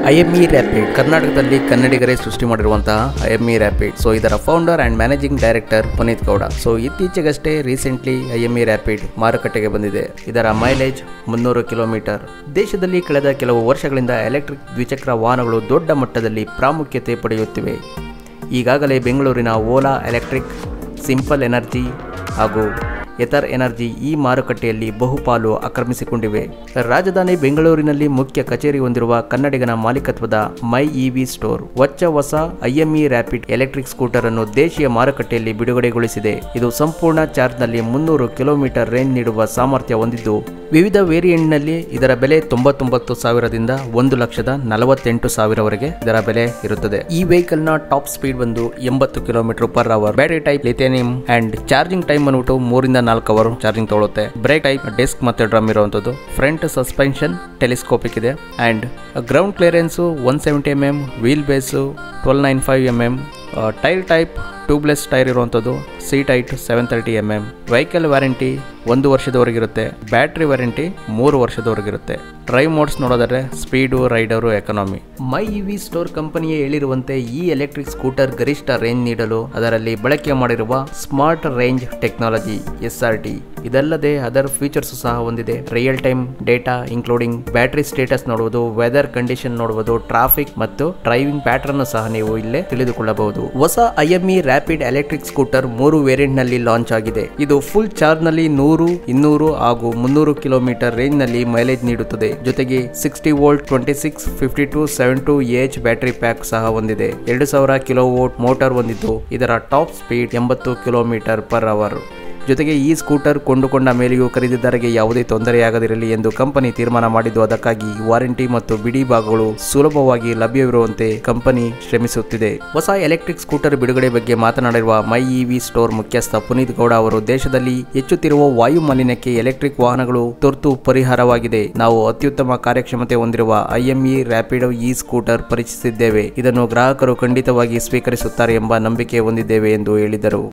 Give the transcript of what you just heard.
ಐಎಂಇ rapid ಕರ್ನಾಟಕದಲ್ಲಿ ಕನ್ನಡಿಗರೇ ಸೃಷ್ಟಿ ಮಾಡಿರುವಂತಹ ಐಎಂಇ ರ್ಯಾಪಿಡ್ ಸೊ ಇದರ founder and managing director Puneet Gowda so ಇತ್ತೀಚೆಗಷ್ಟೇ ರೀಸೆಂಟ್ಲಿ ಐಎಂಇ ರ್ಯಾಪಿಡ್ ಮಾರುಕಟ್ಟೆಗೆ ಬಂದಿದೆ ಇದರ ಮೈಲೇಜ್ ಮುನ್ನೂರು ಕಿಲೋಮೀಟರ್ ದೇಶದಲ್ಲಿ ಕಳೆದ ಕೆಲವು ವರ್ಷಗಳಿಂದ ಎಲೆಕ್ಟ್ರಿಕ್ ದ್ವಿಚಕ್ರ ವಾಹನಗಳು ದೊಡ್ಡ ಮಟ್ಟದಲ್ಲಿ ಪ್ರಾಮುಖ್ಯತೆ ಪಡೆಯುತ್ತಿವೆ ಈಗಾಗಲೇ ಬೆಂಗಳೂರಿನ ಓಲಾ ಎಲೆಕ್ಟ್ರಿಕ್ ಸಿಂಪಲ್ ಎನರ್ಜಿ ಹಾಗೂ ಎಥರ್ ಎನರ್ಜಿ ಈ ಮಾರುಕಟ್ಟೆಯಲ್ಲಿ ಬಹುಪಾಲು ಆಕ್ರಮಿಸಿಕೊಂಡಿವೆ ರಾಜಧಾನಿ ಬೆಂಗಳೂರಿನಲ್ಲಿ ಮುಖ್ಯ ಕಚೇರಿ ಹೊಂದಿರುವ ಕನ್ನಡಿಗನ ಮಾಲೀಕತ್ವದ ಮೈ ಇವಿ ಸ್ಟೋರ್ ಹೊಚ್ಚ ಹೊಸ ಐಎಂಇ ರ್ಯಾಪಿಡ್ ಎಲೆಕ್ಟ್ರಿಕ್ ಸ್ಕೂಟರ್ ಅನ್ನು ದೇಶೀಯ ಮಾರುಕಟ್ಟೆಯಲ್ಲಿ ಬಿಡುಗಡೆಗೊಳಿಸಿದೆ ಇದು ಸಂಪೂರ್ಣ ಚಾರ್ಜ್ನಲ್ಲಿ ಮುನ್ನೂರು ಕಿಲೋಮೀಟರ್ ರೇಂಜ್ ನೀಡುವ ಸಾಮರ್ಥ್ಯ ಹೊಂದಿದ್ದು ವಿವಿಧ ವೇರಿಯಂಟ್ನಲ್ಲಿ ಇದರ ಬೆಲೆ ತೊಂಬತ್ತೊಂಬತ್ತು ಸಾವಿರದಿಂದ ಒಂದು ಲಕ್ಷದ ನಲವತ್ತೆಂಟು ಸಾವಿರವರೆಗೆ ಇದರ ಬೆಲೆ ಇರುತ್ತದೆ ಈ ವೆಹಿಕಲ್ ನ ಟಾಪ್ ಸ್ಪೀಡ್ ಬಂದು ಎಂಬತ್ತು kilometre per hour battery type lithium and charging time ಅನ್ಬಿಟ್ಟು ಮೂರಿಂದ ನಾಲ್ಕು ಅವರ್ ಚಾರ್ಜಿಂಗ್ ತಗೊಳುತ್ತೆ ಬ್ರೇಕ್ ಟೈಪ್ ಡಿಸ್ಕ್ ಮತ್ತೆ ಡ್ರಮ್ ಇರುವಂತದ್ದು ಫ್ರಂಟ್ ಸಸ್ಪೆನ್ಷನ್ ಟೆಲಿಸ್ಕೋಪಿಕ್ ಇದೆ and ground clearance one seventy M M wheel base twelve nine five M M tyre type tubeless tyre ಇರುವಂಥದ್ದು seat height seven thirty M M vehicle warranty ಒಂದು ವರ್ಷದವರೆಗಿರುತ್ತೆ battery warranty ಮೂರು ವರ್ಷದವರೆಗಿರುತ್ತೆ drive modes ನೋಡೋದಾದ್ರೆ speed rider economy my EV store ಕಂಪನಿಯೇ ಹೇಳಿರುವಂತೆ ಈ electric scooter ಗರಿಷ್ಠ ರೇಂಜ್ ನೀಡಲು ಅದರಲ್ಲಿ ಬಳಕೆ ಮಾಡಿರುವ smart range technology S R T ಇದಲ್ಲದೆ ಅದರ್ ಫೀಚರ್ಸ್ ಸಹ ಹೊಂದಿದೆ real time data including battery status ನೋಡುವುದು ವೆದರ್ ಕಂಡೀಷನ್ ನೋಡುವುದು ಟ್ರಾಫಿಕ್ ಮತ್ತು ಡ್ರೈವಿಂಗ್ ಪ್ಯಾಟರ್ನ್ ಸಹ ನೀವು ಇಲ್ಲೇ ತಿಳಿದುಕೊಳ್ಳಬಹುದು ಹೊಸ ಐಎಂಇ ರ್ಯಾಪಿಡ್ ಎಲೆಕ್ಟ್ರಿಕ್ ಸ್ಕೂಟರ್ ಮೂರು ವೇರಿಯಂಟ್ ನಲ್ಲಿ ಲಾಂಚ್ ಆಗಿದೆ ಇದು ಫುಲ್ ಚಾರ್ಜ್ ನಲ್ಲಿ ನೂರು ಇನ್ನೂರು ಹಾಗೂ ಮುನ್ನೂರು ಕಿಲೋಮೀಟರ್ ರೇಂಜ್ ನಲ್ಲಿ ಮೈಲೇಜ್ ನೀಡುತ್ತದೆ ಜೊತೆಗೆ sixty volt twenty six fifty two seven two H battery pack ಸಹ ಹೊಂದಿದೆ ಎರಡು ಸಾವಿರ ಕಿಲೋ ವೋಲ್ಟ್ ಮೋಟಾರ್ ಹೊಂದಿದ್ದು ಇದರ ಟಾಪ್ ಸ್ಪೀಡ್ ಎಂಬತ್ತು ಕಿಲೋಮೀಟರ್ ಪರ್ ಅವರ್ ಜೊತೆಗೆ ಈ ಸ್ಕೂಟರ್ ಕೊಂಡುಕೊಂಡ ಮೇಲೆಯೂ ಖರೀದಿದಾರರಿಗೆ ಯಾವುದೇ ತೊಂದರೆಯಾಗದಿರಲಿ ಎಂದು ಕಂಪನಿ ತೀರ್ಮಾನ ಮಾಡಿದ್ದು ಅದಕ್ಕಾಗಿ ವಾರಂಟಿ ಮತ್ತು ಬಿಡಿ ಭಾಗಗಳು ಸುಲಭವಾಗಿ ಲಭ್ಯವಿರುವಂತೆ ಕಂಪನಿ ಶ್ರಮಿಸುತ್ತಿದೆ ಹೊಸ ಎಲೆಕ್ಟ್ರಿಕ್ ಸ್ಕೂಟರ್ ಬಿಡುಗಡೆ ಬಗ್ಗೆ ಮಾತನಾಡಿರುವ ಮೈ ಇವಿ ಸ್ಟೋರ್ ಮುಖ್ಯಸ್ಥ ಪುನೀತ್ ಗೌಡ ಅವರು ದೇಶದಲ್ಲಿ ಹೆಚ್ಚುತ್ತಿರುವ ವಾಯು ಮಾಲಿನ್ಯಕ್ಕೆ ಎಲೆಕ್ಟ್ರಿಕ್ ವಾಹನಗಳು ತುರ್ತು ಪರಿಹಾರವಾಗಿದೆ ನಾವು ಅತ್ಯುತ್ತಮ ಕಾರ್ಯಕ್ಷಮತೆ ಹೊಂದಿರುವ ಐಎಂಇ ರ್ಯಾಪಿಡ್ ಇ ಸ್ಕೂಟರ್ ಪರಿಚಯಿಸಿದ್ದೇವೆ ಇದನ್ನು ಗ್ರಾಹಕರು ಖಂಡಿತವಾಗಿ ಸ್ವೀಕರಿಸುತ್ತಾರೆ ಎಂಬ ನಂಬಿಕೆ ಹೊಂದಿದ್ದೇವೆ ಎಂದು ಹೇಳಿದರು